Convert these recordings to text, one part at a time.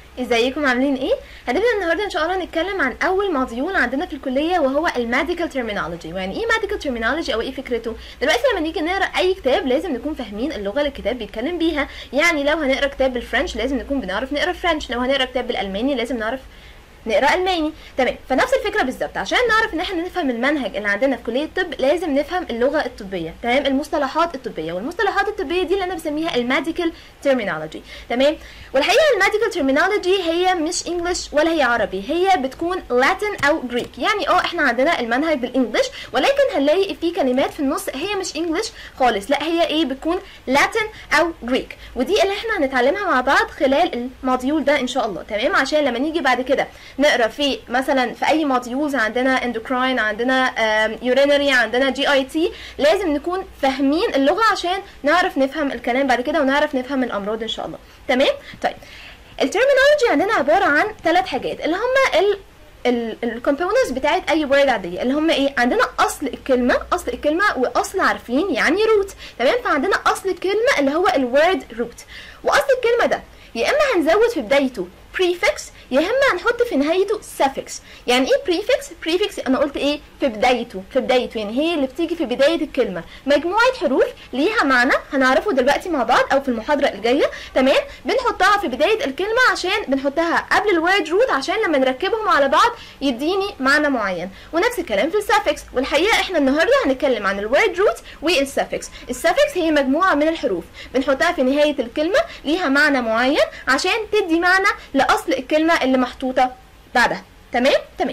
ازيكم عاملين ايه هنبدا النهارده ان شاء الله نتكلم عن اول موديول عندنا في الكليه وهو الميديكال ترمينولوجي يعني ايه ميديكال ترمينولوجي او ايه فكرته دلوقتي لما نيجي نقرا اي كتاب لازم نكون فاهمين اللغه اللي الكتاب بيتكلم بيها يعني لو هنقرا كتاب بالفرنش لازم نكون بنعرف نقرا فرنش لو هنقرا كتاب بالالماني لازم نعرف نقرا الماني تمام فنفس الفكره بالظبط عشان نعرف ان احنا نفهم المنهج اللي عندنا في كليه الطب لازم نفهم اللغه الطبيه تمام المصطلحات الطبيه والمصطلحات الطبيه دي اللي انا بسميها الميديكال ترمينولوجي تمام والحقيقه الميديكال ترمينولوجي هي مش انجلش ولا هي عربي هي بتكون لاتين او جريك يعني اه احنا عندنا المنهج بالانجلش ولكن هنلاقي في كلمات في النص هي مش انجلش خالص لا هي ايه بتكون لاتين او جريك ودي اللي احنا هنتعلمها مع بعض خلال الموديول ده ان شاء الله تمام عشان لما نيجي بعد كده نقرا في مثلا في اي موديولز عندنا اندوكراين عندنا يورينري عندنا جي اي تي لازم نكون فاهمين اللغه عشان نعرف نفهم الكلام بعد كده ونعرف نفهم الامراض ان شاء الله تمام طيب الترمينولوجي عندنا عباره عن ثلاث حاجات اللي هم ال الكومبوننتس بتاعت اي وورد عاديه اللي هم ايه عندنا اصل الكلمه اصل الكلمه واصل عارفين يعني روت تمام فعندنا اصل الكلمه اللي هو الورد روت واصل الكلمه ده يا اما هنزود في بدايته prefix يا اما هنحط في نهايته suffix يعني ايه prefix prefix انا قلت ايه في بدايته في بدايته يعني هي اللي بتيجي في بدايه الكلمه مجموعه حروف ليها معنى هنعرفه دلوقتي مع بعض او في المحاضره الجايه تمام بنحطها في بدايه الكلمه عشان بنحطها قبل الورد روت عشان لما نركبهم على بعض يديني معنى معين ونفس الكلام في السافكس والحقيقه احنا النهارده هنتكلم عن الورد روت والسافكس السافكس هي مجموعه من الحروف بنحطها في نهايه الكلمه ليها معنى معين عشان تدي معنى لاصل الكلمه اللي محطوطه بعدها تمام تمام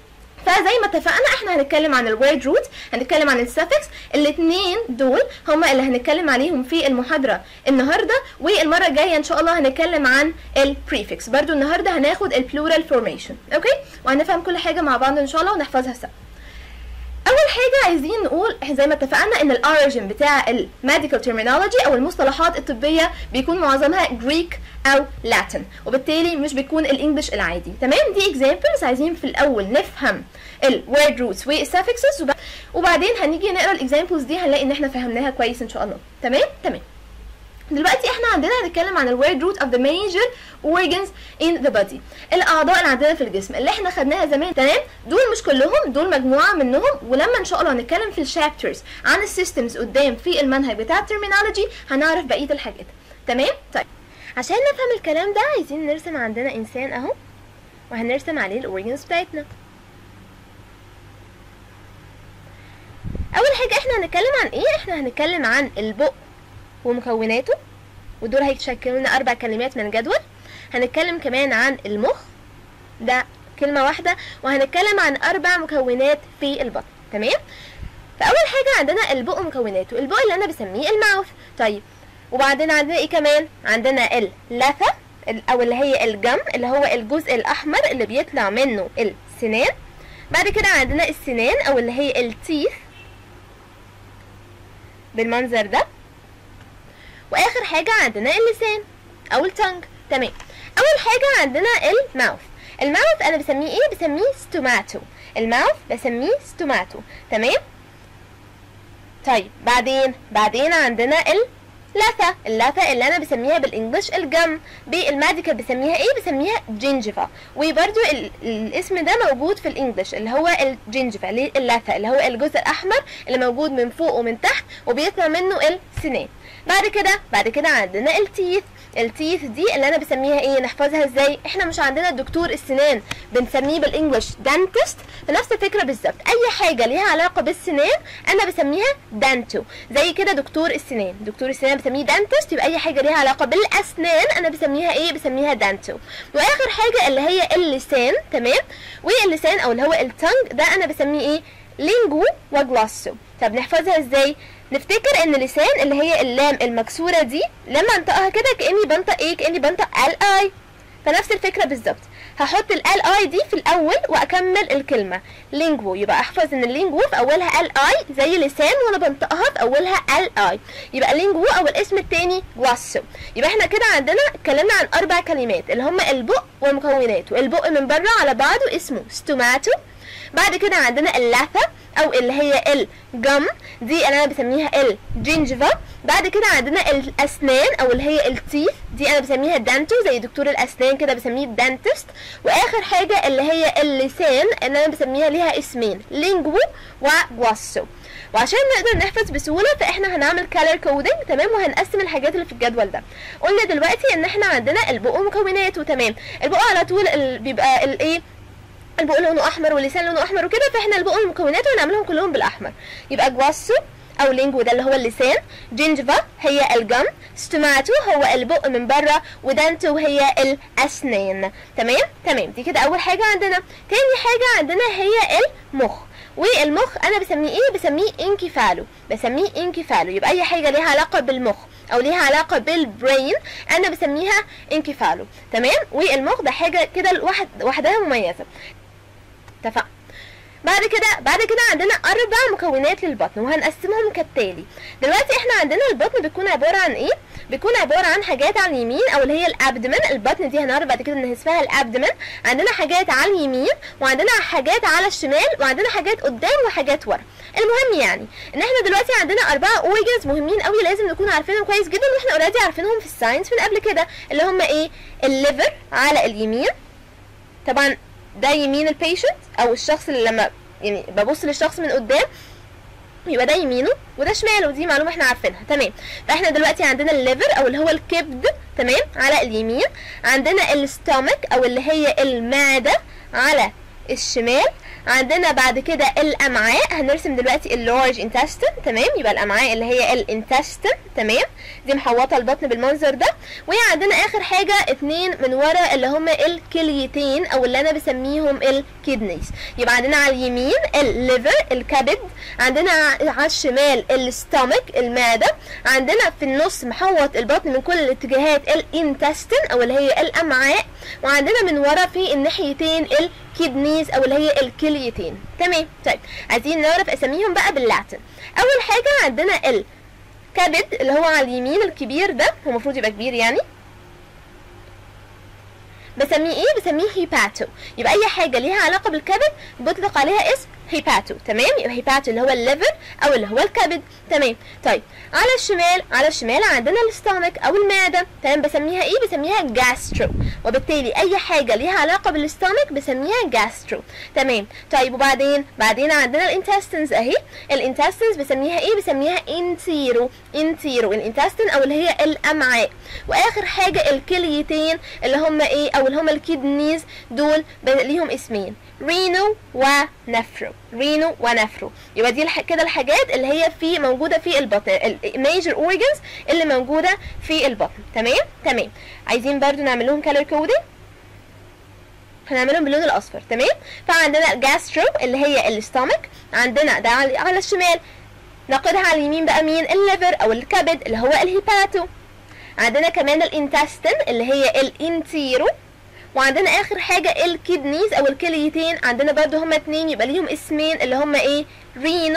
فزي ما اتفقنا احنا هنتكلم عن الورد روت هنتكلم عن السفكس الاثنين دول هما اللي هنتكلم عليهم في المحاضره النهارده والمره الجايه ان شاء الله هنتكلم عن البريفكس برضو النهارده هناخد البلورال فورميشن اوكي وهنفهم كل حاجه مع بعض ان شاء الله ونحفظها سوا اول حاجه عايزين نقول زي ما اتفقنا ان الاوريجن بتاع الميديكال ترمينولوجي او المصطلحات الطبيه بيكون معظمها جريك او لاتين وبالتالي مش بيكون الانجليش العادي تمام دي اكزامبلز عايزين في الاول نفهم الورد روتس والسافكسز وبعدين هنيجي نقرا الاكزامبلز دي هنلاقي ان احنا فهمناها كويس ان شاء الله تمام تمام دلوقتي احنا عندنا هنتكلم عن الورد روت اوف ذا major organs in the body الاعضاء اللي عندنا في الجسم اللي احنا خدناها زمان تمام دول مش كلهم دول مجموعه منهم ولما ان شاء الله هنتكلم في الشابترز عن السيستمز قدام في المنهج بتاع الترمينولوجي هنعرف بقيه الحاجات تمام طيب عشان نفهم الكلام ده عايزين نرسم عندنا انسان اهو وهنرسم عليه الاورجنز بتاعتنا اول حاجه احنا هنتكلم عن ايه احنا هنتكلم عن البق ومكوناته ودول هيتشكلوا لنا اربع كلمات من الجدول هنتكلم كمان عن المخ ده كلمه واحده وهنتكلم عن اربع مكونات في البطن تمام فاول حاجه عندنا البق ومكوناته البق اللي انا بسميه الماوث طيب وبعدين عندنا ايه كمان عندنا اللثه او اللي هي الجم اللي هو الجزء الاحمر اللي بيطلع منه السنان بعد كده عندنا السنان او اللي هي التيث بالمنظر ده واخر حاجه عندنا اللسان او التنج تمام اول حاجه عندنا الماوث الماوث انا بسميه ايه بسميه ستوماتو الماوث بسميه ستوماتو تمام طيب بعدين بعدين عندنا اللثة اللثة اللي انا بسميها بالانجلش الجم بالميديكال بسميها ايه بسميها جينجيفا وبرده الاسم ده موجود في الانجلش اللي هو الجينجيفا اللثة اللي هو الجزء الاحمر اللي موجود من فوق ومن تحت وبيطلع منه السنان بعد كده بعد كده عندنا التيث التيث دي اللي انا بسميها ايه نحفظها ازاي احنا مش عندنا دكتور السنان بنسميه بالانجلش دانتست فنفس الفكره بالظبط اي حاجه ليها علاقه بالسنان انا بسميها دانتو زي كده دكتور السنان دكتور السنان بسميه دانتست يبقى اي حاجه ليها علاقه بالاسنان انا بسميها ايه بسميها دانتو واخر حاجه اللي هي اللسان تمام واللسان او اللي هو التنج ده انا بسميه ايه لينجو وجلاسو طب نحفظها ازاي نفتكر ان لسان اللي هي اللام المكسوره دي لما انطقها كده كاني بنطق ايه كاني بنطق ال اي فنفس الفكره بالظبط هحط ال اي دي في الاول واكمل الكلمه لينجوو يبقى احفظ ان اللينجوو في اولها ال اي زي لسان وانا بنطقها في اولها ال اي يبقى لينجوو او الاسم الثاني جلاسو يبقى احنا كده عندنا اتكلمنا عن اربع كلمات اللي هم البق ومكوناته البق من بره على بعضه اسمه ستوماتو بعد كده عندنا اللثه او اللي هي الجم دي اللي انا بسميها الجينجفا بعد كده عندنا الاسنان او اللي هي التيث دي انا بسميها دانتو زي دكتور الاسنان كده بسميه دانتست واخر حاجه اللي هي اللسان اللي انا بسميها ليها اسمين لينجوو وجواسو وعشان نقدر نحفظ بسهوله فاحنا هنعمل كالر كودنج تمام وهنقسم الحاجات اللي في الجدول ده قلنا دلوقتي ان احنا عندنا البق ومكوناته تمام البق على طول ال- بيبقى الايه البق لونه احمر واللسان لونه احمر وكده فاحنا البق والمكونات هنعملهم كلهم بالاحمر يبقى جواسو او لينجو ده اللي هو اللسان جينجفا هي الجم ستوماتو هو البق من بره ودانتو هي الاسنان تمام تمام دي كده اول حاجه عندنا تاني حاجه عندنا هي المخ والمخ انا بسميه ايه بسميه انكفالو بسميه انكفالو يبقى اي حاجه ليها علاقه بالمخ او ليها علاقه بالبرين انا بسميها انكفالو تمام والمخ ده حاجه كده لوحد وحدها مميزه اتفقنا بعد كده بعد كده عندنا اربع مكونات للبطن وهنقسمهم كالتالي دلوقتي احنا عندنا البطن بيكون عباره عن ايه بيكون عباره عن حاجات على اليمين او اللي هي الابدمن البطن دي هنعرف بعد كده ان اسمها الابدمن عندنا حاجات على اليمين وعندنا حاجات على الشمال وعندنا حاجات قدام وحاجات ورا المهم يعني ان احنا دلوقتي عندنا اربعه اورجنز مهمين قوي لازم نكون عارفينهم كويس جدا واحنا اوريدي عارفينهم في الساينس من قبل كده اللي هم ايه الليفر على اليمين طبعا ده يمين البيشنت او الشخص اللي لما يعني ببص للشخص من قدام يبقى ده يمينه وده شماله ودي معلومه احنا عارفينها تمام فاحنا دلوقتي عندنا الليفر او اللي هو الكبد تمام على اليمين عندنا الستومك او اللي هي المعده على الشمال عندنا بعد كده الامعاء هنرسم دلوقتي اللارج انتستين تمام يبقى الامعاء اللي هي الانتستين تمام دي محوطه البطن بالمنظر ده وعندنا اخر حاجه اتنين من ورا اللي هما الكليتين او اللي انا بسميهم الكدنيز يبقى عندنا على اليمين الليفر الكبد عندنا على الشمال الستومك المعده عندنا في النص محوط البطن من كل الاتجاهات الانتستين او اللي هي الامعاء وعندنا من ورا في الناحيتين الكدنيز او اللي هي الكليتين تمام طيب عايزين نعرف اساميهم بقى باللاتن اول حاجه عندنا الكبد اللي هو على اليمين الكبير ده هو المفروض يبقى كبير يعني بسميه ايه بسميه هيباتو يبقى اي حاجه ليها علاقه بالكبد بيطلق عليها اسم هيباتو تمام يبقى هيباتو اللي هو الليفر او اللي هو الكبد تمام طيب على الشمال على الشمال عندنا الستامك او المعده تمام بسميها ايه بسميها جاسترو وبالتالي اي حاجه ليها علاقه بالستامك بسميها جاسترو تمام طيب وبعدين بعدين عندنا الانتستنز اهي الانتستنز بسميها ايه بسميها انتيرو انتيرو الانتستين او اللي هي الامعاء واخر حاجه الكليتين اللي هم ايه او اللي هم الكيدنيز دول ليهم اسمين رينو ونفرو رينو ونفرو يبقى دي الح... كده الحاجات اللي هي في موجوده في البطن الميجر اورجنز اللي موجوده في البطن تمام تمام عايزين برضو نعمل لهم كالر كودنج هنعملهم باللون الاصفر تمام فعندنا الجاسترو اللي هي الاستامك عندنا ده على على الشمال ناقدها على اليمين بقى مين الليفر او الكبد اللي هو الهيباتو عندنا كمان الانتستين اللي هي الانتيرو وعندنا اخر حاجه الكدنيز او الكليتين عندنا برضو هما اتنين يبقى ليهم اسمين اللي هما ايه رينو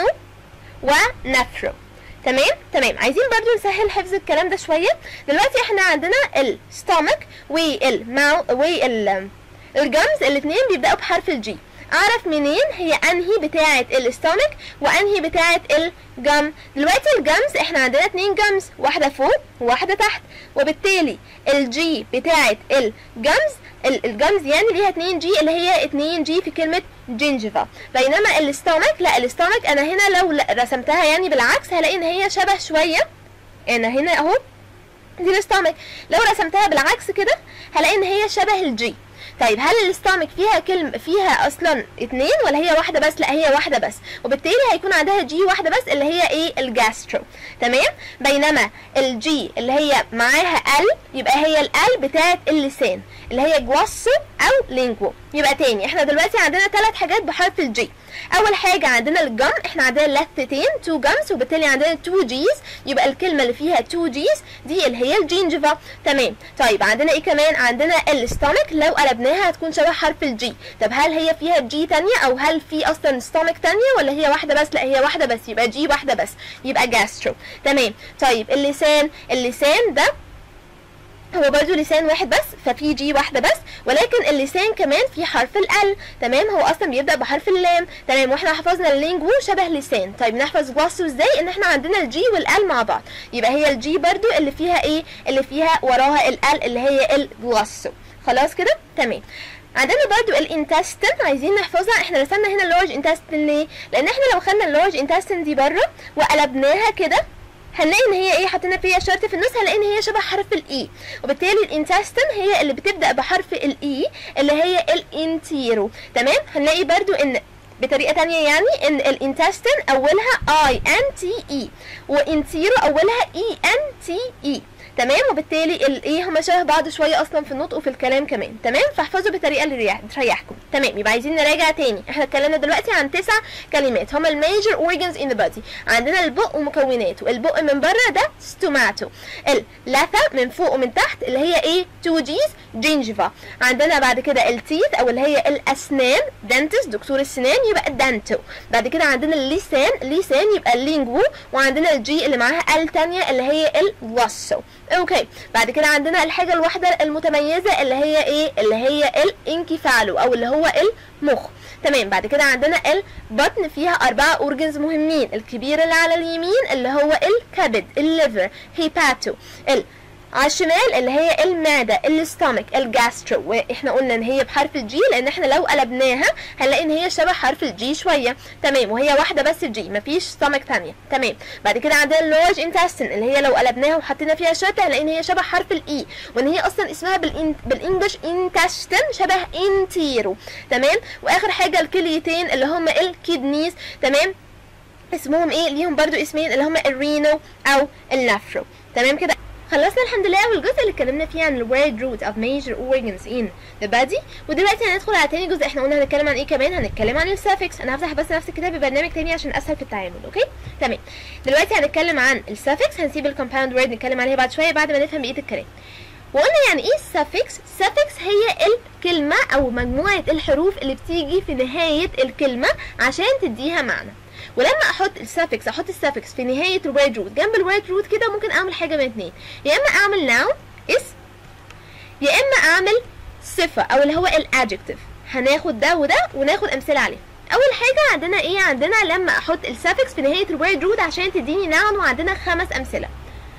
ونفرو تمام تمام عايزين برضو نسهل حفظ الكلام ده شويه دلوقتي احنا عندنا الستومك والماو وال الجمز الاثنين بيبداوا بحرف الجي اعرف منين هي انهي بتاعه الاستومك وانهي بتاعه الجم دلوقتي الجمز احنا عندنا اتنين جمز واحده فوق وواحده تحت وبالتالي الجي بتاعه الجمز الجمز يعني ليها 2 جي اللي هي 2 جي في كلمه جينجيفا بينما الاستومك لا الاستومك انا هنا لو رسمتها يعني بالعكس هلاقي ان هي شبه شويه انا هنا اهو دي الاستومك لو رسمتها بالعكس كده هلاقي ان هي شبه الجي طيب هل الاستامك فيها كلمة فيها اصلا اتنين ولا هي واحدة بس لا هي واحدة بس وبالتالي هيكون عندها جي واحدة بس اللي هي ايه الجاسترو تمام بينما الجي اللي هي معاها ال يبقى هي ال بتاعت اللسان اللي هي جواسو او لينجوو يبقى تاني احنا دلوقتي عندنا ثلاث حاجات بحرف الجي اول حاجة عندنا الجم احنا عندنا لثتين تو جمز وبالتالي عندنا تو جيز يبقى الكلمة اللي فيها تو جيز دي اللي هي الجينجيفا تمام طيب عندنا ايه كمان عندنا الاستامك لو قلبناها هتكون شبه حرف الجي طب هل هي فيها جي تانية او هل في اصلا ستامك تانية ولا هي واحدة بس لا هي واحدة بس يبقى جي واحدة بس يبقى جاسترو تمام طيب اللسان اللسان ده هو برضو لسان واحد بس ففي جي واحدة بس ولكن اللسان كمان في حرف ال تمام هو اصلا بيبدأ بحرف اللام تمام واحنا حفظنا اللينجو شبه لسان طيب نحفظ جواسو ازاي ان احنا عندنا الجي والال مع بعض يبقى هي الجي برضو اللي فيها ايه اللي فيها وراها ال اللي هي الجواسو خلاص كده تمام عندنا برضو الانتستين عايزين نحفظها احنا رسمنا هنا اللارج انتستين ليه لان احنا لو خدنا اللارج انتستين دي بره وقلبناها كده هنلاقي ان هي ايه حطينا فيها شرط في النص هنلاقي ان هي شبه حرف الاي وبالتالي الانتستين هي اللي بتبدا بحرف الاي اللي هي الانتيرو تمام هنلاقي برضو ان بطريقه تانية يعني ان الانتستين اولها اي ان تي اي وانتيرو اولها اي ان تي اي تمام وبالتالي الايه هما شبه بعض شويه اصلا في النطق وفي الكلام كمان تمام فاحفظوا بالطريقه اللي ريح- تريحكم تمام يبقى عايزين نراجع تاني احنا اتكلمنا دلوقتي عن تسع كلمات هما الميجر اورجانز ان ذا بودي عندنا البق ومكوناته البق من بره ده ستوماتو اللثه من فوق ومن تحت اللي هي ايه تو جيز جينجيفا عندنا بعد كده التيث او اللي هي الاسنان دنتس دكتور السنان يبقى الدنتو بعد كده عندنا اللسان لسان يبقى اللينجو وعندنا الجي اللي معاها ال تانية اللي هي الواسو اوكي بعد كده عندنا الحاجه الواحده المتميزه اللي هي ايه اللي هي الانكفالو او اللي هو المخ تمام بعد كده عندنا البطن فيها أربعة أورجنز مهمين الكبير اللي على اليمين اللي هو الكبد الليفر هيباتو ال على الشمال اللي هي المعدة الاستامك الجاسترو واحنا قلنا ان هي بحرف الجي لان احنا لو قلبناها هنلاقي ان هي شبه حرف الجي شوية تمام وهي واحدة بس الجي مفيش ستامك تانية تمام بعد كده عندنا اللارج انتستين اللي هي لو قلبناها وحطينا فيها شرطة هنلاقي ان هي شبه حرف الاي وان هي اصلا اسمها بالإن... بالانجلش انتستين شبه انتيرو تمام واخر حاجة الكليتين اللي هم الكيدنيز تمام اسمهم ايه ليهم برضو اسمين اللي هم الرينو او النفرو تمام كده خلصنا الحمد لله اول جزء اللي اتكلمنا فيه عن ال word root of major organs in the body ودلوقتي هندخل على تاني جزء احنا قلنا هنتكلم عن ايه كمان هنتكلم عن السافكس انا هفتح بس نفس الكتاب ببرنامج تاني عشان اسهل في التعامل اوكي تمام دلوقتي هنتكلم عن السافكس هنسيب الكومباوند وورد نتكلم عليها بعد شويه بعد ما نفهم بقيه الكلام وقلنا يعني ايه السافكس السافكس هي الكلمه او مجموعه الحروف اللي بتيجي في نهايه الكلمه عشان تديها معنى ولما احط السافكس احط السافكس في نهايه الوورد روت جنب الوورد روت كده ممكن اعمل حاجه من اتنين يا اما اعمل ناون اسم يا اما اعمل صفه او اللي هو الادجكتيف هناخد ده وده وناخد امثله عليه اول حاجه عندنا ايه عندنا لما احط السافكس في نهايه الوورد روت عشان تديني ناون وعندنا خمس امثله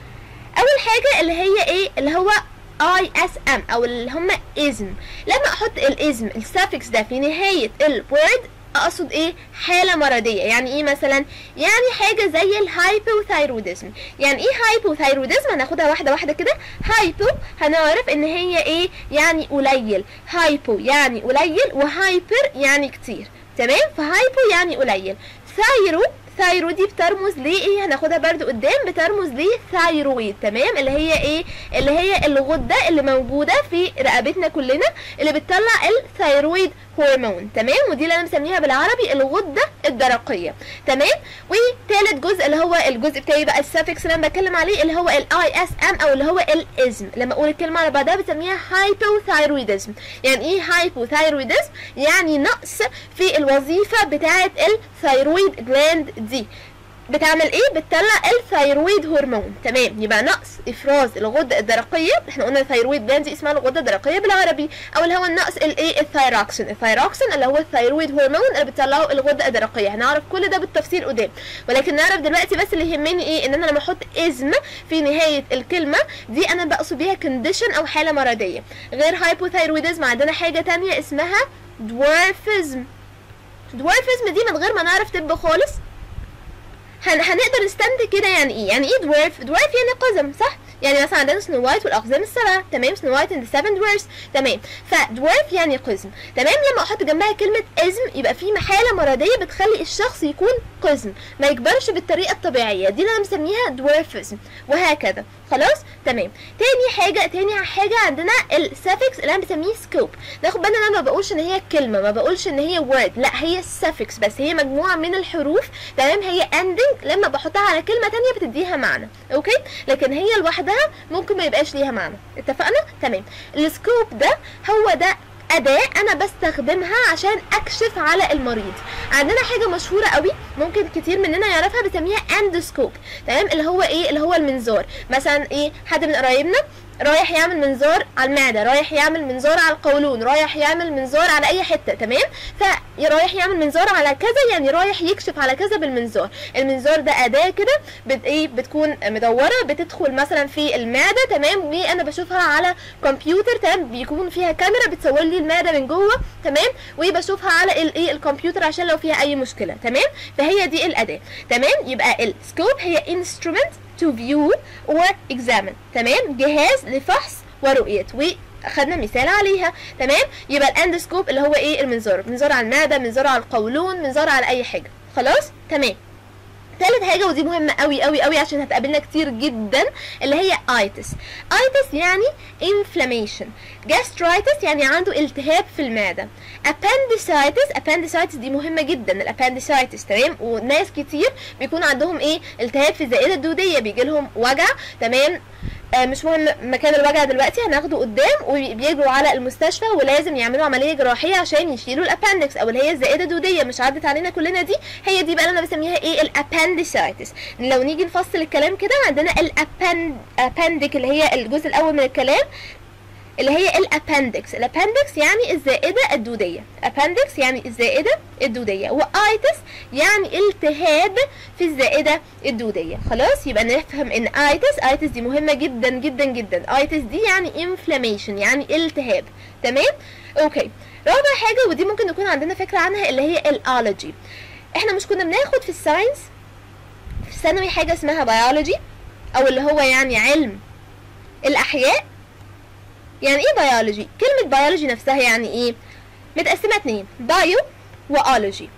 اول حاجه اللي هي ايه اللي هو اي اس ام او اللي هم اسم لما احط الاسم السافكس ده في نهايه الوورد اقصد ايه حاله مرضيه يعني ايه مثلا يعني حاجه زي الهايبوثايروديزم يعني ايه هايبوثايروديزم هناخدها واحده واحده كده هايبو هنعرف ان هي ايه يعني قليل هايبو يعني قليل وهايبر يعني كتير تمام فهايبو يعني قليل ثايرو ثايرو دي بترمز ليه ايه هناخدها برضو قدام بترمز ليه ثايرويد تمام اللي هي ايه اللي هي الغده اللي موجوده في رقبتنا كلنا اللي بتطلع الثايرويد هرمون تمام ودي اللي انا مسميها بالعربي الغده الدرقيه تمام وثالث جزء اللي هو الجزء بتاعي بقى السافكس اللي انا بتكلم عليه اللي هو الاي اس ام او اللي هو الازم لما اقول الكلمه على بعضها بسميها هايبوثايرويدزم يعني ايه هايبوثايرويدزم يعني نقص في الوظيفه بتاعه الثايرويد جلاند دي بتعمل ايه بتطلع الثايرويد هرمون تمام يبقى نقص افراز الغده الدرقيه احنا قلنا الثايرويد جلاند دي اسمها الغده الدرقيه بالعربي او اللي هو النقص الايه الثايروكسين الثايروكسين اللي هو الثايرويد هرمون اللي بتطلعه الغده الدرقيه هنعرف كل ده بالتفصيل قدام ولكن نعرف دلوقتي بس اللي يهمني ايه ان انا لما احط اسم في نهايه الكلمه دي انا بقصد بيها كونديشن او حاله مرضيه غير هايبوثايرويدزم عندنا حاجه تانية اسمها دوارفيزم دوارفيزم دي من غير ما نعرف طب خالص هن... هنقدر نستنتج كده يعني ايه يعني ايه دوارف دوارف يعني قزم صح يعني مثلا عندنا سنو وايت والاقزام السبعه تمام سنو وايت اند سيفن دوارفز تمام فدوارف يعني قزم تمام لما احط جنبها كلمه ازم يبقى في حاله مرضيه بتخلي الشخص يكون قزم ما يكبرش بالطريقه الطبيعيه دي اللي انا مسميها دوارفزم وهكذا خلاص تمام تاني حاجه تاني حاجه عندنا السافكس اللي انا بسميه سكوب ناخد بالنا ان انا ما بقولش ان هي كلمه ما بقولش ان هي وورد لا هي السافكس بس هي مجموعه من الحروف تمام هي اندنج لما بحطها على كلمه تانية بتديها معنى اوكي لكن هي لوحدها ممكن ما يبقاش ليها معنى اتفقنا تمام السكوب ده هو ده أداة أنا بستخدمها عشان أكشف على المريض عندنا حاجة مشهورة قوي ممكن كتير مننا يعرفها بنسميها اندوسكوب تمام اللي هو إيه اللي هو المنظار مثلا إيه حد من قرايبنا رايح يعمل منظار على المعده رايح يعمل منظار على القولون رايح يعمل منظار على اي حته تمام فرايح يعمل منظار على كذا يعني رايح يكشف على كذا بالمنظار المنظار ده اداه كده بت ايه بتكون مدوره بتدخل مثلا في المعده تمام وانا بشوفها على كمبيوتر تمام بيكون فيها كاميرا بتصور لي المعده من جوه تمام وبشوفها على الايه الكمبيوتر عشان لو فيها اي مشكله تمام فهي دي الاداه تمام يبقى السكوب هي instrument to view or examine تمام جهاز لفحص ورؤية وخدنا مثال عليها تمام يبقى الاندسكوب اللي هو ايه المنظار منظار على المعده منظار على القولون منظار على اي حاجه خلاص تمام تالت حاجه ودي مهمه قوي قوي قوي عشان هتقابلنا كتير جدا اللي هي ايتس ايتس يعني inflammation gastritis يعني عنده التهاب في المعده appendicitis appendicitis دي مهمه جدا الابانديسايتس تمام وناس كتير بيكون عندهم ايه التهاب في الزائده الدوديه بيجي لهم وجع تمام آه مش مهم مكان الوجع دلوقتي هناخده قدام وبيجروا على المستشفى ولازم يعملوا عمليه جراحيه عشان يشيلوا الابندكس او اللي هي الزائده الدوديه مش عدت علينا كلنا دي هي دي بقى اللي انا بسميها ايه الابنديسايتس لو نيجي نفصل الكلام كده عندنا الابندك اللي هي الجزء الاول من الكلام اللي هي الابندكس الابندكس يعني الزائده الدوديه ابندكس يعني الزائده الدوديه وايتس يعني التهاب في الزائده الدوديه خلاص يبقى نفهم ان ايتس ايتس دي مهمه جدا جدا جدا ايتس دي يعني انفلاميشن يعني التهاب تمام اوكي رابع حاجه ودي ممكن يكون عندنا فكره عنها اللي هي الالوجي احنا مش كنا بناخد في الساينس في الثانوي حاجه اسمها بيولوجي او اللي هو يعني علم الاحياء يعني ايه بيولوجي كلمة بيولوجي نفسها يعني ايه متقسمة اتنين بايو والوجي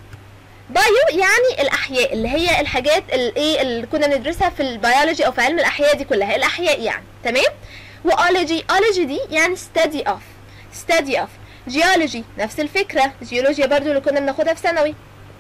بايو يعني الاحياء اللي هي الحاجات الايه اللي كنا بندرسها في البيولوجي او في علم الاحياء دي كلها الاحياء يعني تمام والوجي الوجي دي يعني study of study of جيولوجي نفس الفكرة جيولوجيا برضو اللي كنا بناخدها في ثانوي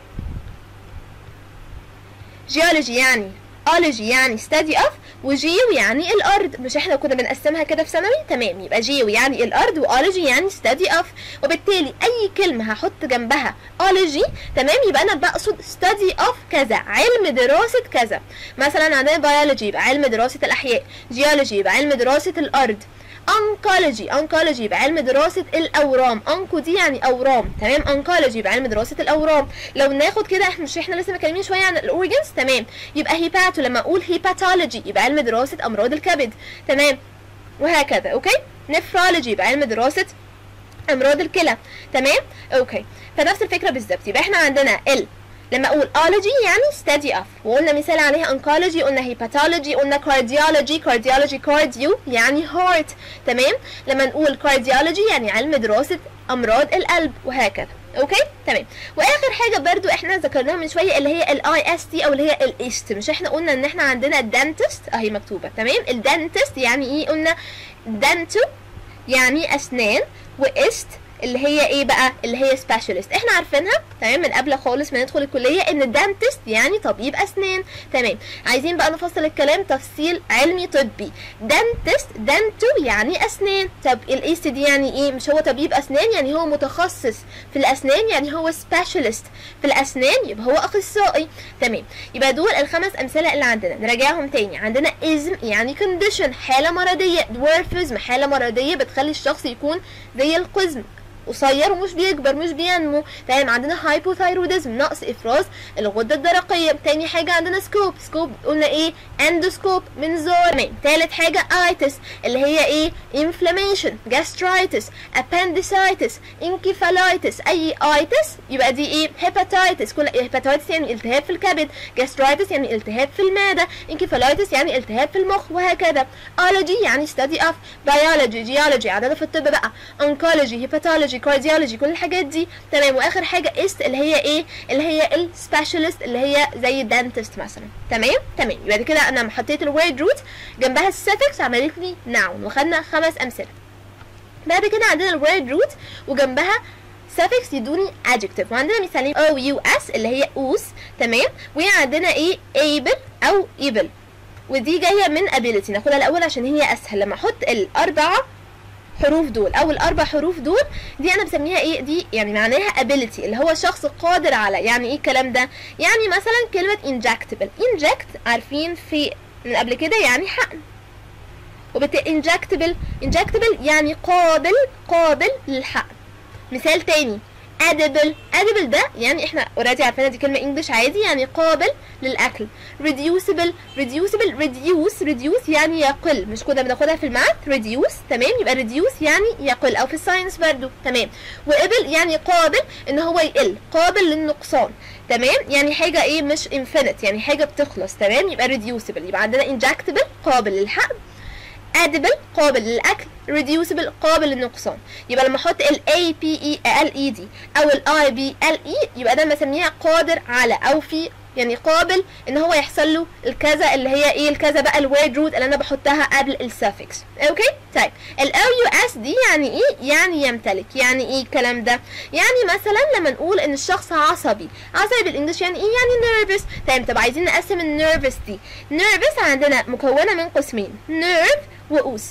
جيولوجي يعني اولوجي يعني study of وجيو يعني الارض مش احنا كنا بنقسمها كده في ثانوي تمام يبقى جيو يعني الارض واولوجي يعني study of وبالتالي اي كلمه هحط جنبها اولوجي تمام يبقى انا بقصد study of كذا علم دراسه كذا مثلا عندنا بيولوجي يبقى علم دراسه الاحياء جيولوجي يبقى علم دراسه الارض انكولوجي انكولوجي يبقى علم دراسه الاورام انكو دي يعني اورام تمام انكولوجي يبقى علم دراسه الاورام لو ناخد كده احنا مش احنا لسه متكلمين شويه عن الاورجنز تمام يبقى هيباتو لما اقول هيباتولوجي يبقى علم دراسه امراض الكبد تمام وهكذا اوكي نفرولوجي يبقى علم دراسه امراض الكلى تمام اوكي فنفس الفكره بالظبط يبقى احنا عندنا ال لما اقول ology يعني study of وقلنا مثال عليها oncology قلنا hepatology قلنا cardiology cardiology cardio يعني heart تمام لما نقول cardiology يعني علم دراسة امراض القلب وهكذا اوكي تمام واخر حاجه برضو احنا ذكرناها من شويه اللي هي الاي اس تي او اللي هي الايست مش احنا قلنا ان احنا عندنا الدنتست اهي مكتوبه تمام الدنتست يعني ايه قلنا دنتو يعني اسنان واست اللي هي ايه بقى اللي هي سبيشالست احنا عارفينها تمام من قبل خالص ما ندخل الكليه ان الدنتست يعني طبيب اسنان تمام عايزين بقى نفصل الكلام تفصيل علمي طبي دنتست دنتو يعني اسنان طب الايست دي يعني ايه مش هو طبيب اسنان يعني هو متخصص في الاسنان يعني هو سبيشالست في الاسنان يبقى هو اخصائي تمام يبقى دول الخمس امثله اللي عندنا نراجعهم تاني عندنا ازم يعني كونديشن حاله مرضيه دورفزم حاله مرضيه بتخلي الشخص يكون زي القزم قصير ومش بيكبر مش بينمو تمام عندنا هايبوثايروديزم نقص افراز الغده الدرقيه تاني حاجه عندنا سكوب سكوب قلنا ايه اندوسكوب منظار تمام تالت حاجه ايتس اللي هي ايه انفلاميشن جاسترايتس appendicitis انكيفالايتس اي ايتس يبقى دي ايه هيباتايتس كل هيباتايتس يعني التهاب في الكبد جاسترايتس يعني التهاب في المعده انكيفالايتس يعني التهاب في المخ وهكذا اولوجي يعني study of biology geology عندنا في الطب بقى oncology hepatology كارديولوجي كل الحاجات دي تمام واخر حاجه است اللي هي ايه اللي هي السبيشالست اللي هي زي الدنتست مثلا تمام تمام يبقى كده انا حطيت الورد روت جنبها السفكس عملت لي ناون وخدنا خمس امثله بعد كده عندنا الورد روت وجنبها suffix يدوني adjective وعندنا مثالين او يو اس اللي هي اوس تمام وعندنا ايه able او evil ودي جايه من ability ناخدها الاول عشان هي اسهل لما احط الاربعه حروف دول او الاربع حروف دول دي انا بسميها ايه دي يعني معناها ability اللي هو شخص قادر على يعني ايه الكلام ده يعني مثلا كلمه injectable inject عارفين في من قبل كده يعني حقن وبالتالي injectable injectable يعني قابل قابل للحقن مثال تاني edible edible ده يعني احنا اوريدي عارفينها دي كلمه انجلش عادي يعني قابل للاكل reducible reducible reduce reduce يعني يقل مش كنا بناخدها في الماث reduce تمام يبقى reduce يعني يقل او في الساينس برضو تمام وable يعني قابل ان هو يقل قابل للنقصان تمام يعني حاجه ايه مش infinite يعني حاجه بتخلص تمام يبقى reducible يبقى عندنا injectable قابل للحقن edible قابل للاكل reducible قابل للنقصان يبقى لما احط ال A P E L E D او ال I B L E يبقى ده بسميها قادر على او في يعني قابل ان هو يحصل له الكذا اللي هي ايه الكذا بقى الويرد روت اللي انا بحطها قبل السفكس اوكي طيب ال او يو اس دي يعني ايه يعني يمتلك يعني ايه الكلام ده يعني مثلا لما نقول ان الشخص عصبي عصبي بالانجلش يعني ايه يعني نيرفس طيب طب عايزين نقسم النيرفس دي نيرفس عندنا مكونه من قسمين نيرف واوس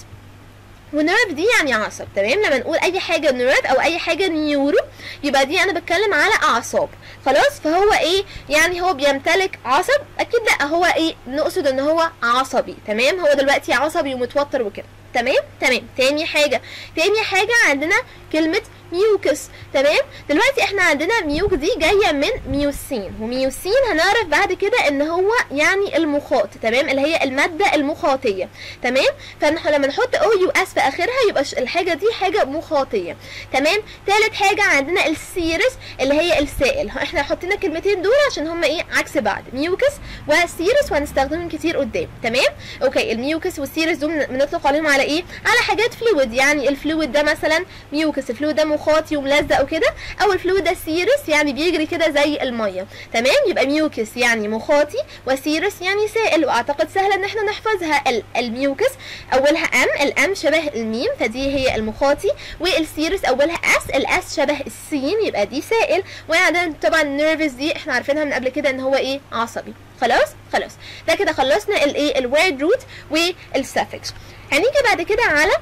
ونيرف دي يعني عصب تمام لما نقول اي حاجه نيرف او اي حاجه نيورو يبقى دي انا بتكلم على اعصاب خلاص فهو ايه يعني هو بيمتلك عصب اكيد لا هو ايه نقصد ان هو عصبي تمام هو دلوقتي عصبي ومتوتر وكده تمام تمام تاني حاجه تاني حاجه عندنا كلمه ميوكس تمام دلوقتي احنا عندنا ميوك دي جايه من ميوسين وميوسين هنعرف بعد كده ان هو يعني المخاط تمام اللي هي الماده المخاطيه تمام فاحنا لما نحط او يو اس في اخرها يبقى الحاجه دي حاجه مخاطيه تمام ثالث حاجه عندنا السيرس اللي هي السائل احنا حطينا الكلمتين دول عشان هم ايه عكس بعض ميوكس وسيرس وهنستخدمهم كتير قدام تمام اوكي الميوكس والسيرس دول بنطلق عليهم على ايه على حاجات فلويد يعني الفلويد ده مثلا ميوكس الفلويد ده مخاطي وملزق وكده او الفلويد ده سيرس يعني بيجري كده زي الميه تمام يبقى ميوكس يعني مخاطي وسيرس يعني سائل واعتقد سهله ان احنا نحفظها الميوكس اولها ام الام شبه الميم فدي هي المخاطي والسيرس اولها اس الاس شبه السين يبقى دي سائل وعندنا طبعا النيرفس دي احنا عارفينها من قبل كده ان هو ايه عصبي خلاص خلاص ده كده خلصنا الايه الويرد روت والسفكس هنيجي بعد كده على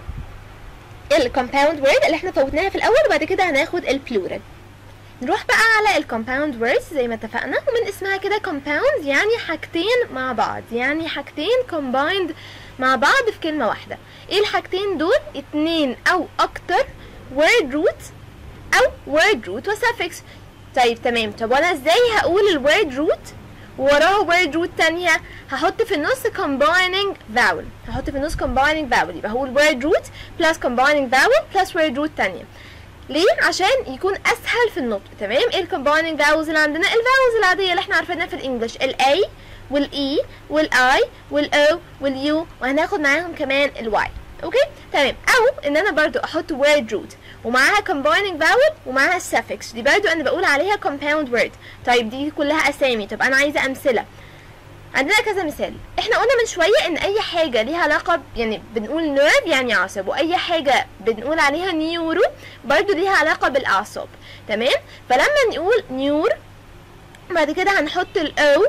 الكومباوند وورد اللي احنا فوتناها في الاول وبعد كده هناخد البلورال نروح بقى على الكومباوند ووردز زي ما اتفقنا ومن اسمها كده كومباوند يعني حاجتين مع بعض يعني حاجتين combined مع بعض في كلمة واحدة ايه الحاجتين دول اتنين او اكتر word root او word root وsuffix طيب تمام طب وانا ازاي هقول الword root ووراها word root تانية هحط في النص combining vowel هحط في النص combining vowel يبقى هقول word root plus combining vowel plus word root تانية ليه؟ عشان يكون اسهل في النطق تمام؟ ايه الكومبايننج فاولز اللي عندنا؟ الفاولز العادية اللي احنا عارفينها في الانجليش الاي والاي والاي والاو واليو وهناخد معاهم كمان الواي اوكي؟ تمام او ان انا برضو احط word root ومعاها combining vowel ومعاها suffix دي برضو انا بقول عليها compound word طيب دي كلها اسامي طب انا عايزه امثله عندنا كذا مثال احنا قلنا من شويه ان اي حاجه ليها علاقه يعني بنقول نيرف يعني عصب واي حاجه بنقول عليها نيورو برضو ليها علاقه بالاعصاب تمام فلما نقول نيور بعد كده هنحط الاو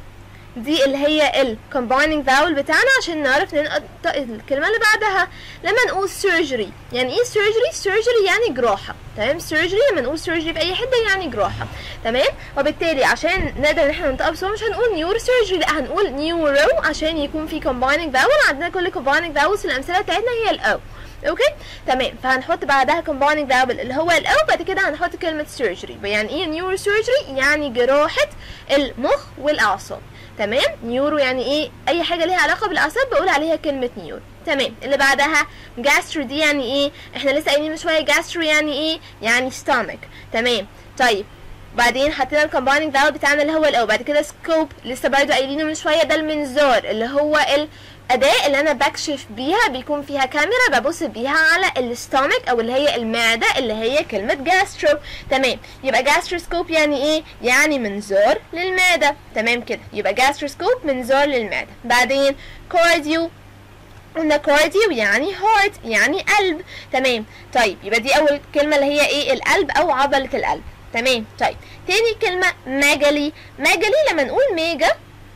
دي اللي هي ال combining vowel بتاعنا عشان نعرف ننطق الكلمة اللي بعدها لما نقول surgery يعني ايه surgery surgery يعني جراحة تمام surgery لما نقول surgery في اي حتة يعني جراحة تمام وبالتالي عشان نقدر ان احنا ننطقها بسرعة مش هنقول نيور surgery لا هنقول neuro عشان يكون في combining vowel عندنا كل combining vowels في الامثلة بتاعتنا هي الاو اوكي تمام فهنحط بعدها combining vowel اللي هو الاو بعد كده هنحط كلمة surgery يعني ايه نيورو surgery يعني جراحة المخ والاعصاب تمام نيورو يعني ايه اي حاجه ليها علاقه بالاعصاب بقول عليها كلمه نيورو تمام اللي بعدها جاسترو دي يعني ايه احنا لسه قايلين من شويه جاسترو يعني ايه يعني ستامك تمام طيب بعدين حطينا الكومبايننج فاول بتاعنا اللي هو الاو بعد كده سكوب لسه برضو قايلينه من شويه ده المنظار اللي هو ال أداة اللي أنا بكشف بيها بيكون فيها كاميرا ببص بيها على الستومك أو اللي هي المعدة اللي هي كلمة جاسترو تمام يبقى جاستروسكوب يعني إيه؟ يعني منظار للمعدة تمام كده يبقى جاستروسكوب منظار للمعدة بعدين كارديو قلنا كارديو يعني هارت يعني قلب تمام طيب يبقى دي أول كلمة اللي هي إيه القلب أو عضلة القلب تمام طيب تاني كلمة ماجالي ماجالي لما نقول ميجا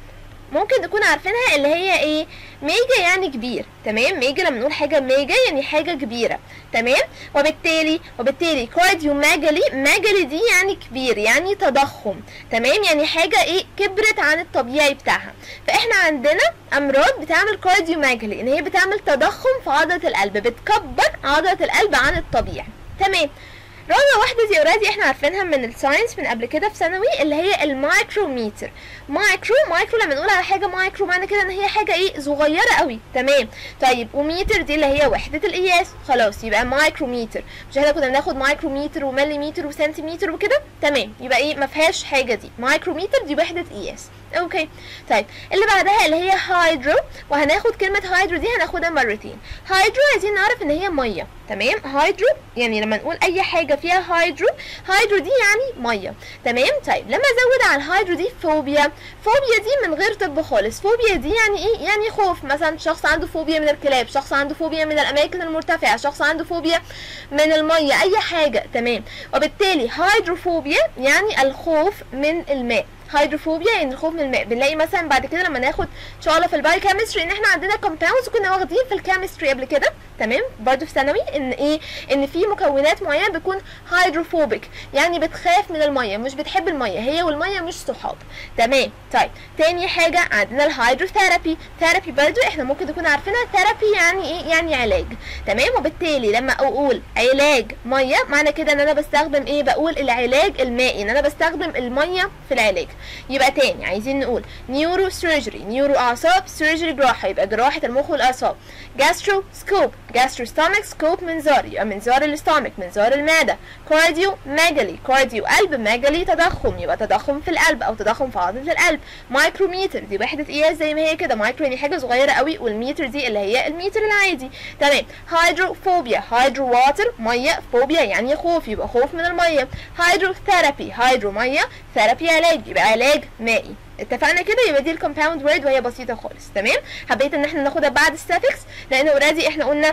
ممكن نكون عارفينها اللي هي ايه ميجا يعني كبير تمام ميجا لما نقول حاجه ميجا يعني حاجه كبيره تمام وبالتالي وبالتالي كارديو ماجالي ماجالي دي يعني كبير يعني تضخم تمام يعني حاجه ايه كبرت عن الطبيعي بتاعها فاحنا عندنا امراض بتعمل كارديو ماجالي ان هي بتعمل تضخم في عضله القلب بتكبر عضله القلب عن الطبيعي تمام رابع واحدة دي اوريدي احنا عارفينها من الساينس من قبل كده في ثانوي اللي هي المايكروميتر مايكرو مايكرو لما نقول على حاجة مايكرو معنى كده ان هي حاجة ايه صغيرة قوي تمام طيب وميتر دي اللي هي وحدة القياس خلاص يبقى مايكروميتر مش احنا كنا بناخد مايكروميتر ومليمتر وسنتيمتر وكده تمام يبقى ايه ما فيهاش حاجة دي مايكروميتر دي وحدة قياس اوكي طيب اللي بعدها اللي هي هايدرو وهناخد كلمة هايدرو دي هناخدها مرتين هايدرو عايزين نعرف ان هي مية تمام هايدرو يعني لما نقول اي حاجة فيها هايدرو هايدرو دي يعني مية تمام طيب لما ازود على الهايدرو دي فوبيا فوبيا دي من غير طب خالص فوبيا دي يعني ايه يعني خوف مثلا شخص عنده فوبيا من الكلاب شخص عنده فوبيا من الاماكن المرتفعة شخص عنده فوبيا من المية اي حاجة تمام وبالتالي هايدروفوبيا يعني الخوف من الماء هيدروفوبيا يعني الخوف من الماء بنلاقي مثلا بعد كده لما ناخد ان شاء الله في الباي كيمستري ان احنا عندنا كومباوندز كنا واخدين في الكيمستري قبل كده تمام برضو في ثانوي ان ايه ان في مكونات معينه بتكون هيدروفوبيك يعني بتخاف من الميه مش بتحب الميه هي والميه مش صحاب تمام طيب تاني حاجه عندنا الهيدروثيرابي ثيرابي برضو احنا ممكن نكون عارفينها ثيرابي يعني ايه يعني علاج تمام وبالتالي لما اقول علاج ميه معنى كده ان انا بستخدم ايه بقول العلاج المائي ان انا بستخدم الميه في العلاج يبقى تاني عايزين نقول نيورو سيرجري نيورو اعصاب سيرجري جراحه يبقى جراحه المخ والاعصاب جاسترو سكوب جاسترو ستامك سكوب منظار يبقى منظار الاستامك منظار المعده كارديو ماجالي كارديو قلب ماجالي تضخم يبقى تضخم في القلب او تضخم في عضله القلب مايكروميتر دي وحده قياس زي ما هي كده مايكرو يعني حاجه صغيره قوي والميتر دي اللي هي الميتر العادي تمام هيدروفوبيا هيدرو واتر ميه فوبيا يعني خوف يبقى خوف من الميه هيدروثيرابي هيدرو ميه ثيرابي علاج يبقى علاج مائي اتفقنا كده يبقى دي الكومباوند وورد وهي بسيطه خالص تمام حبيت ان احنا ناخدها بعد السافكس لان اوريدي احنا قلنا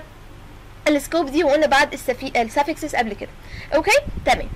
السكوب دي وقلنا بعد السافكسز قبل كده اوكي تمام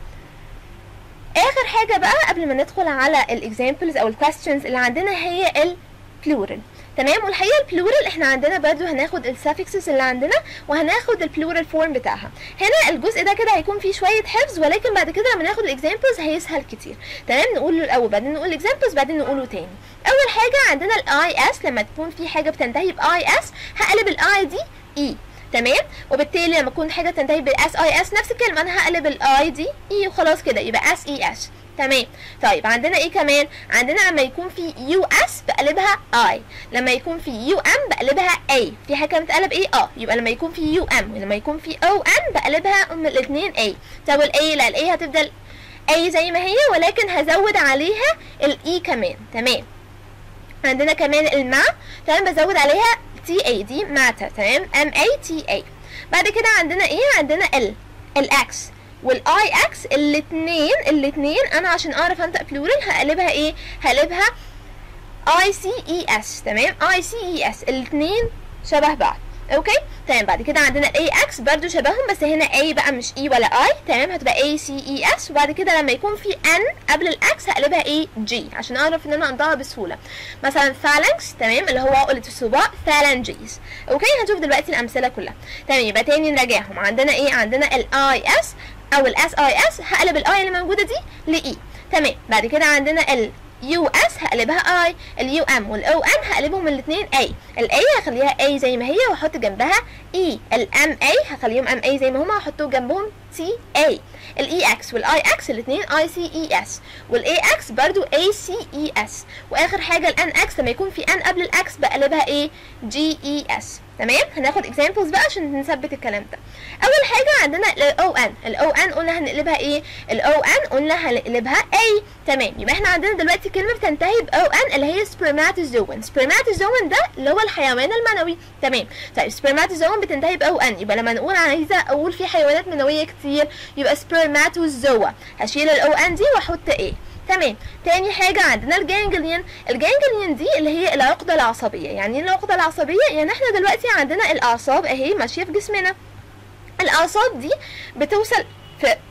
اخر حاجه بقى قبل ما ندخل على الاكزامبلز او الكويستشنز اللي عندنا هي البلورال تمام والحقيقه البلورال احنا عندنا برضو هناخد السافكسز اللي عندنا وهناخد البلورال فورم بتاعها هنا الجزء ده كده هيكون فيه شويه حفظ ولكن بعد كده لما ناخد الاكزامبلز هيسهل كتير تمام نقوله الاول بعدين نقول الاكزامبلز بعدين نقوله تاني اول حاجه عندنا الاي اس لما تكون في حاجه بتنتهي باي اس هقلب الاي دي اي تمام وبالتالي لما تكون حاجه تنتهي بالاس اي اس نفس الكلمه انا هقلب الاي دي اي وخلاص كده يبقى اس اي اس تمام طيب عندنا ايه كمان عندنا لما يكون في يو اس بقلبها اي لما يكون في يو ام بقلبها اي في حاجه بتقلب ايه اه يبقى لما يكون في يو ام ولما يكون في او ام بقلبها ام الاثنين اي طب الاي لا الاي هتفضل اي زي ما هي ولكن هزود عليها الاي كمان تمام عندنا كمان المع تمام بزود عليها تي اي دي ماتا تمام ام اي تي اي بعد كده عندنا ايه عندنا ال الاكس والاي اكس الاثنين الاثنين انا عشان اعرف انطق بلورال هقلبها ايه هقلبها اي سي اي اس تمام اي سي اي اس الاثنين شبه بعض اوكي تمام بعد كده عندنا الاي اكس برضو شبههم بس هنا اي بقى مش اي ولا اي تمام هتبقى اي سي اي اس وبعد كده لما يكون في ان قبل الاكس هقلبها اي جي عشان اعرف ان انا انطقها بسهوله مثلا فالانكس تمام اللي هو عقله الصباع فالانجيز اوكي هنشوف دلوقتي الامثله كلها تمام يبقى تاني نراجعهم عندنا ايه عندنا الاي اس او الاس اي اس هقلب الاي اللي موجوده دي لاي تمام بعد كده عندنا ال يو اس هقلبها اي اليو ام والاو ام هقلبهم الاثنين اي الاي هخليها اي زي ما هي واحط جنبها اي الام اي هخليهم ام اي زي ما هما واحط جنبهم تي اي الاي اكس والاي اكس الاثنين اي سي اي اس والاي اكس برضو اي سي اي اس واخر حاجه الان اكس لما يكون في ان قبل الاكس بقلبها ايه جي اي اس تمام هناخد اكزامبلز بقى عشان نثبت الكلام ده اول حاجه عندنا الاو ان الاو ان قلنا هنقلبها ايه الاو ان قلنا هنقلبها اي تمام يبقى احنا عندنا دلوقتي كلمه بتنتهي باو ان اللي هي سبرماتوزوون سبرماتوزوون ده اللي هو الحيوان المنوي تمام طيب سبرماتوزوون بتنتهي باو ان يبقى لما نقول عايزه اقول في حيوانات منويه كتير يبقى سبرماتوزوا هشيل الاو ان دي واحط ايه تمام تاني حاجة عندنا الجانجليون الجانجليون دي اللي هي العقدة العصبية يعني ايه العقدة العصبية يعني احنا دلوقتي عندنا الأعصاب اهي ماشية في جسمنا الأعصاب دي بتوصل في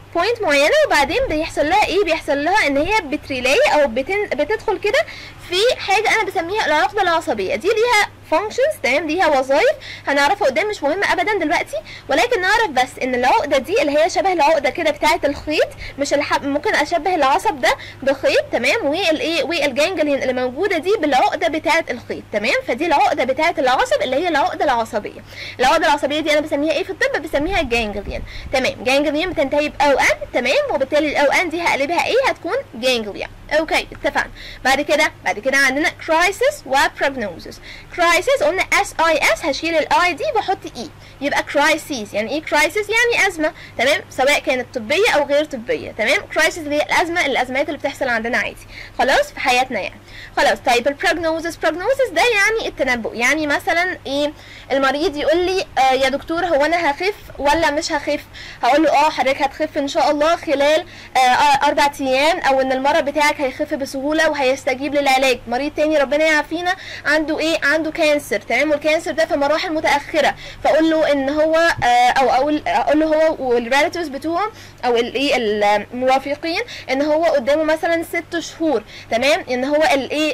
بوينت معينه وبعدين بيحصل لها ايه بيحصل لها ان هي بتريلاي او بتن... بتدخل كده في حاجه انا بسميها العقده العصبيه دي ليها فانكشنز تمام ليها وظائف هنعرفها قدام مش مهمه ابدا دلوقتي ولكن نعرف بس ان العقده دي اللي هي شبه العقده كده بتاعه الخيط مش الحب ممكن اشبه العصب ده بخيط تمام والايه والجانجلين اللي موجوده دي بالعقده بتاعه الخيط تمام فدي العقده بتاعه العصب اللي هي العقده العصبيه العقده العصبيه دي انا بسميها ايه في الطب بسميها جانجليون تمام جانجليون بتنتهي باو ان تمام وبالتالي الاو ان دي هقلبها ايه هتكون جانجليا اوكي اتفقنا بعد كده بعد كده عندنا كرايسيس وبروجنوزس كرايسيس قلنا اس اي اس هشيل الاي دي واحط اي يبقى كرايسيس يعني ايه كرايسيس يعني ازمه تمام سواء كانت طبيه او غير طبيه تمام كرايسيس اللي هي الازمه الازمات اللي بتحصل عندنا عادي خلاص في حياتنا يعني خلاص طيب البروجنوزس بروجنوزس ده يعني التنبؤ يعني مثلا ايه المريض يقول لي آه يا دكتور هو انا هخف ولا مش هخف هقول له اه حضرتك هتخف ان شاء الله خلال آه اربع ايام او ان المرض بتاعك هيخف بسهوله وهيستجيب للعلاج مريض تاني ربنا يعافينا عنده ايه عنده كانسر تمام والكانسر ده في مراحل متاخره فاقول له ان هو آه او اقول اقول له هو والريلاتيفز بتوعه او الايه المرافقين ان هو قدامه مثلا ست شهور تمام ان هو الايه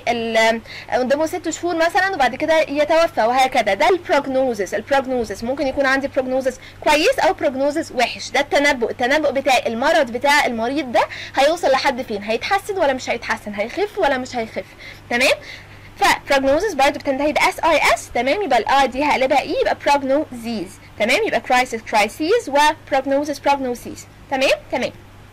قدامه ست شهور مثلا وبعد كده يتوفى وهكذا ده البروجنوزس البروجنوزس ممكن يكون عندي بروجنوزس كويس او بروجنوزس وحش ده التنبؤ التنبؤ بتاع المرض بتاع المريض ده هيوصل لحد فين هيتحسن ولا مش هيتحسن هيخف ولا مش هيخف تمام فبروجنوزس برضه بتنتهي باس اي اس تمام يبقى الاي دي هقلبها اي يبقى بروجنوزيز تمام يبقى كرايسيس كرايسيس وبروجنوزس بروجنوسيس تمام تمام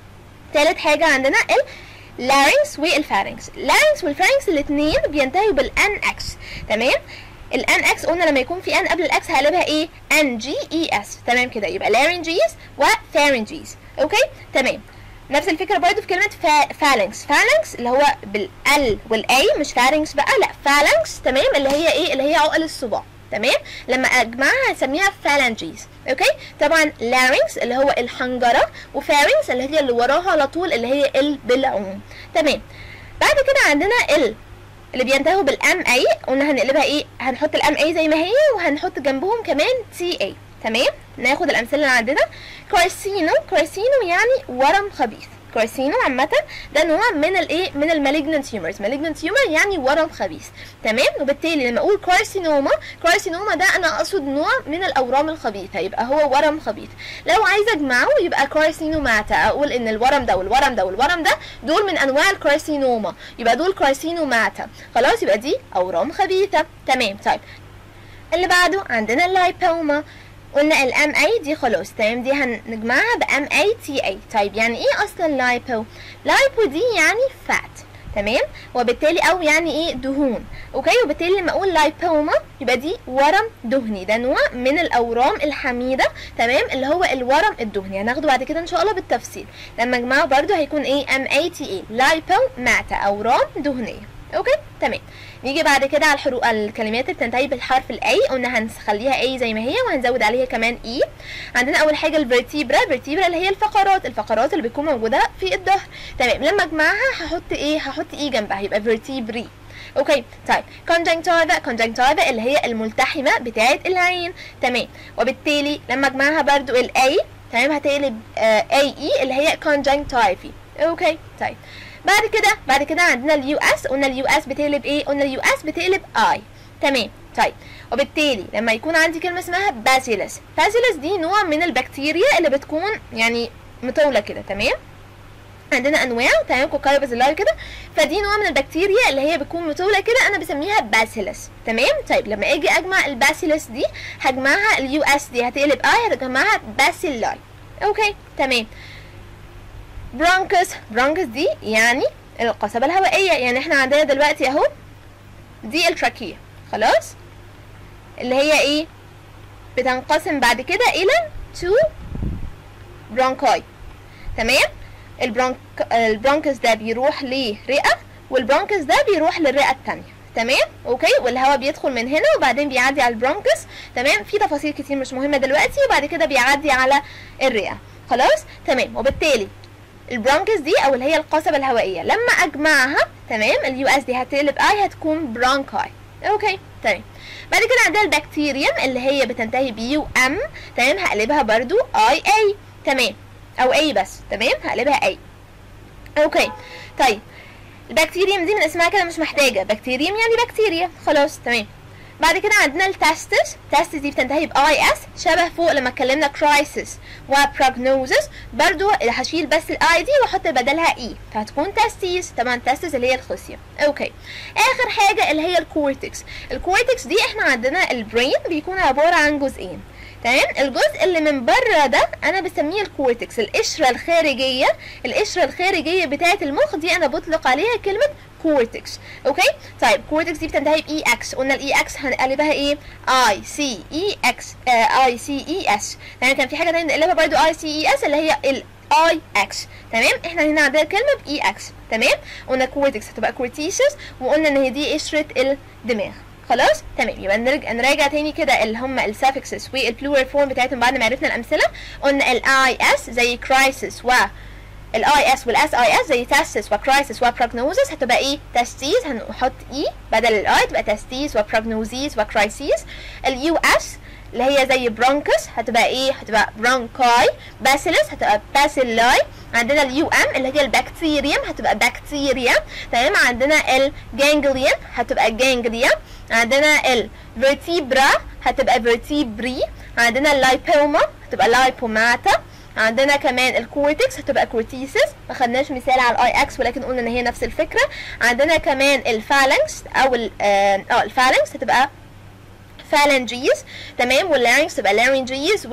تالت حاجه عندنا ال لارynx والفارynx اللارynx والفارynx الاثنين بينتهوا بالان اكس تمام الان اكس قلنا لما يكون في ان قبل الاكس هقلبها ايه ان جي اي اس تمام كده يبقى لارyngees وفارyngees اوكي تمام نفس الفكره برضو في كلمه فالنكس فالنكس اللي هو بالال والاي مش فارنكس بقى لا فالنكس تمام اللي هي ايه اللي هي عقل الصباع تمام لما اجمعها هسميها فالنجيز اوكي طبعا لارynx اللي هو الحنجره وفارنكس اللي هي اللي وراها على طول اللي هي البلعوم تمام بعد كده عندنا ال اللي بينتهوا بالام اي قلنا هنقلبها ايه هنحط الام اي زي ما هي وهنحط جنبهم كمان تي اي تمام ناخد الامثله اللي عندنا كارسينو كارسينو يعني ورم خبيث كارسينو عامة ده نوع من الايه من المالجنت تيومرز مالجنت تيومر يعني ورم خبيث تمام وبالتالي لما اقول كارسينوما كارسينوما ده انا اقصد نوع من الاورام الخبيثة يبقى هو ورم خبيث لو عايزه اجمعه يبقى كارسينوماتا اقول ان الورم ده والورم ده والورم ده دول من انواع الكارسينوما يبقى دول كارسينوماتا خلاص يبقى دي اورام خبيثة تمام طيب اللي بعده عندنا اللايبوما قلنا الام اي دي خلاص تمام دي هنجمعها بام اي تي اي طيب يعني ايه اصلا لايبو لايبو دي يعني فات تمام وبالتالي او يعني ايه دهون اوكي وبالتالي لما اقول لايبوما يبقى دي ورم دهني ده نوع من الاورام الحميده تمام اللي هو الورم الدهني هناخده بعد كده ان شاء الله بالتفصيل لما اجمعه برده هيكون ايه ام اي تي اي لايبوماتا اورام دهنيه اوكي تمام نيجي بعد كده على الحروف الكلمات اللي بتنتهي بالحرف الاي قلنا هنخليها اي زي ما هي وهنزود عليها كمان اي عندنا اول حاجه الفرتيبرا الفرتيبرا اللي هي الفقرات الفقرات اللي بتكون موجوده في الظهر تمام لما اجمعها هحط ايه هحط اي جنبها يبقى فيرتيبري اوكي طيب كونجنكتيفا كونجنكتيفا اللي هي الملتحمه بتاعه العين تمام وبالتالي لما اجمعها برضو الاي تمام هتقلب اي اي اللي هي كونجنكتيفي اوكي طيب بعد كده بعد كده عندنا اليو اس قلنا اليو اس بتقلب ايه قلنا اليو اس بتقلب اي تمام طيب وبالتالي لما يكون عندي كلمه اسمها باسيلس باسيلس دي نوع من البكتيريا اللي بتكون يعني مطوله كده تمام عندنا انواع تمام كوكايوبازيلاي كده فدي نوع من البكتيريا اللي هي بتكون مطوله كده انا بسميها باسيلس تمام طيب لما اجي اجمع الباسيلس دي هجمعها اليو اس دي هتقلب اي هتجمعها باسيلاي اوكي تمام برونكس برونكس دي يعني القصبة الهوائية يعني احنا عندنا دلوقتي اهو دي التراكية خلاص اللي هي ايه بتنقسم بعد كده الى تو برونكاي تمام البرونك البرونكس ده بيروح لرئة والبرونكس ده بيروح للرئة التانية تمام اوكي والهواء بيدخل من هنا وبعدين بيعدي على البرونكس تمام في تفاصيل كتير مش مهمة دلوقتي وبعد كده بيعدي على الرئة خلاص تمام وبالتالي البرونكس دي او اللي هي القصبة الهوائية لما اجمعها تمام اليو اس دي هتقلب اي هتكون برونكاي اوكي تمام بعد كده عندنا البكتيريوم اللي هي بتنتهي بيو ام تمام هقلبها برضو اي اي تمام او A بس تمام هقلبها A اوكي طيب البكتيريوم دي من اسمها كده مش محتاجة بكتيريوم يعني بكتيريا خلاص تمام بعد كده عندنا التستس تستس دي بتنتهي ب اي اس شبه فوق لما اتكلمنا كرايسيس وبروجنوزس برضو هشيل بس الاي دي واحط بدلها اي فهتكون تستيس طبعا تستس اللي هي الخصيه اوكي اخر حاجه اللي هي الكورتكس الكورتكس دي احنا عندنا البرين بيكون عباره عن جزئين تمام الجزء اللي من بره ده انا بسميه الكورتكس القشره الخارجيه القشره الخارجيه بتاعه المخ دي انا بطلق عليها كلمه كورتكس اوكي طيب كورتكس دي بتنتهي باي اكس قلنا الاي اكس هنقلبها ايه اي سي اي اكس اي سي اي اس يعني كان في حاجه تانية نقلبها برضو اي سي اي اس اللي هي ال اي اكس تمام احنا هنا عندنا كلمه باي اكس تمام قلنا كورتكس هتبقى كورتيسس وقلنا ان هي دي قشره الدماغ خلاص تمام يبقى نرجع نراجع تاني كده اللي هم السافكسس والبلورال فورم بتاعتهم بعد ما عرفنا الامثله قلنا الاي اس زي كرايسيس و الاي اس والاس اي اس زي تاسيس وكرايسيس وبروجنوزس هتبقى ايه تستيز هنحط اي بدل الاي تبقى تستيز وبروجنوزيس وكرايسيس اليو اس اللي هي زي برونكس هتبقى ايه هتبقى برونكاي باسيلس هتبقى باسيلاي عندنا اليو ام اللي هي البكتيريوم هتبقى بكتيريا تمام عندنا الجانجليون هتبقى جانجليا عندنا الفيرتيبرا هتبقى فيرتيبري عندنا اللايبوما هتبقى لايبوماتا عندنا كمان الكورتكس هتبقى كورتيسس ما خدناش مثال على الاي اكس ولكن قلنا ان هي نفس الفكره عندنا كمان الفالنكس او ال- اه آه، الفالنكس هتبقى فالنجيز تمام واللارynx تبقى لارyngees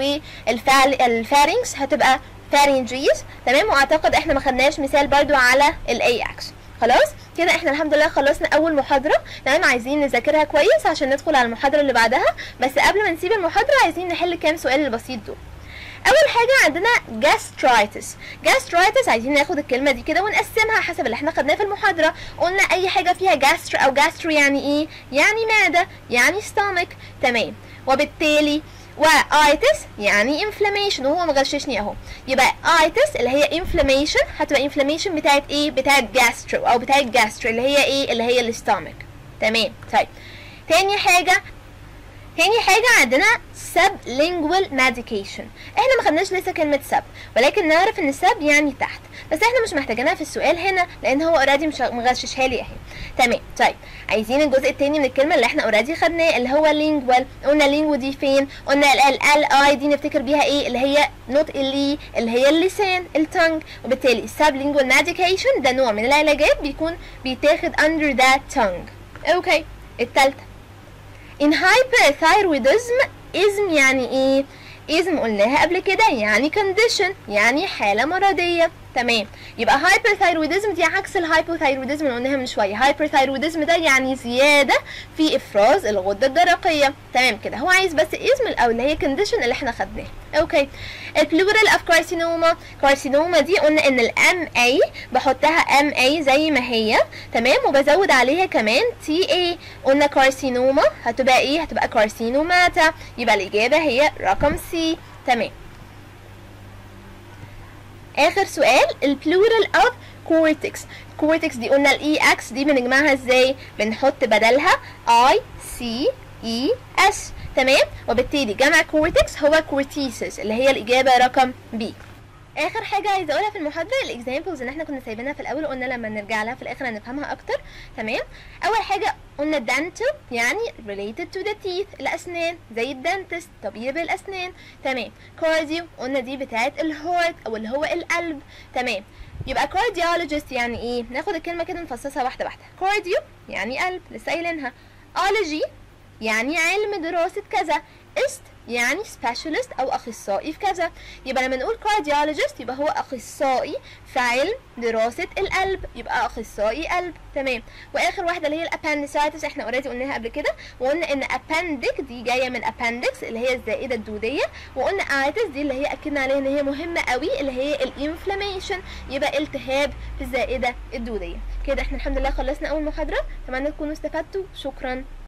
والفارنكس هتبقى فارنجيز تمام واعتقد احنا ما خدناش مثال برضو على الاي اكس خلاص كده احنا الحمد لله خلصنا اول محاضره تمام عايزين نذاكرها كويس عشان ندخل على المحاضره اللي بعدها بس قبل ما نسيب المحاضره عايزين نحل كام سؤال البسيط دول اول حاجه عندنا gastritis gastritis عايزين ناخد الكلمه دي كده ونقسمها حسب اللي احنا خدناه في المحاضره قلنا اي حاجه فيها gastro او gastro يعني ايه يعني معده يعني stomach تمام وبالتالي وايتس يعني inflammation وهو مغششني اهو يبقى ايتس اللي هي inflammation هتبقى inflammation بتاعت ايه بتاعت gastro او بتاعت gastro اللي هي ايه اللي هي الستامك تمام طيب تاني حاجه تاني حاجة عندنا sublingual medication احنا ما خدناش لسه كلمة sub ولكن نعرف ان sub يعني تحت بس احنا مش محتاجينها في السؤال هنا لان هو اوريدي مش مغششها لي اهي تمام طيب عايزين الجزء التاني من الكلمة اللي احنا اوريدي خدناه اللي هو lingual قلنا lingual دي فين قلنا ال ال اي دي نفتكر بيها ايه اللي هي نوت اللي اللي هي اللسان التونج وبالتالي sublingual medication ده نوع من العلاجات بيكون بيتاخد under that tongue اوكي التالتة in hyperthyroidism ism يعني ايه ism قلناها قبل كده يعني condition يعني حالة مرضية تمام يبقى hyperthyroidism دي عكس الهايبوثايروديزم اللي قلناها من شويه hyperthyroidism ده يعني زياده في افراز الغده الدرقيه تمام كده هو عايز بس اسم او اللي هي condition اللي احنا خدناه اوكي البلورال اوف كارسينوما كارسينوما دي قلنا ان الام اي بحطها ام اي زي ما هي تمام وبزود عليها كمان تي اي قلنا كارسينوما هتبقى ايه هتبقى كارسينوماتا يبقى الاجابه هي رقم سي تمام اخر سؤال البلورال اوف كورتكس كورتكس دي قلنا الاي اكس دي بنجمعها ازاي بنحط بدلها اي سي اي اس تمام وبالتالي جمع كورتكس هو كورتيسس اللي هي الاجابه رقم بي اخر حاجه عايزه اقولها في المحاضره الاكزامبلز اللي احنا كنا سايبينها في الاول قلنا لما نرجع لها في الاخر هنفهمها اكتر تمام اول حاجه قلنا dental يعني related to the teeth الاسنان زي الدنتست طبيب الاسنان تمام كارديو قلنا دي بتاعه الهارت او اللي هو القلب تمام يبقى cardiologist يعني ايه ناخد الكلمه كده نفصصها واحده واحده كارديو يعني قلب لسه قايلينها ology يعني علم دراسه كذا است يعني specialist او اخصائي في كذا يبقى لما نقول cardiologist يبقى هو اخصائي في علم دراسة القلب يبقى اخصائي قلب تمام واخر واحدة اللي هي الابندسايتس احنا اوريدي قلناها قبل كده وقلنا ان appendix دي جاية من appendix اللي هي الزائدة الدودية وقلنا itis دي اللي هي اكدنا عليها ان هي مهمة قوي اللي هي الانفلاميشن يبقى التهاب في الزائدة الدودية كده احنا الحمد لله خلصنا اول محاضرة اتمنى تكونوا استفدتوا شكرا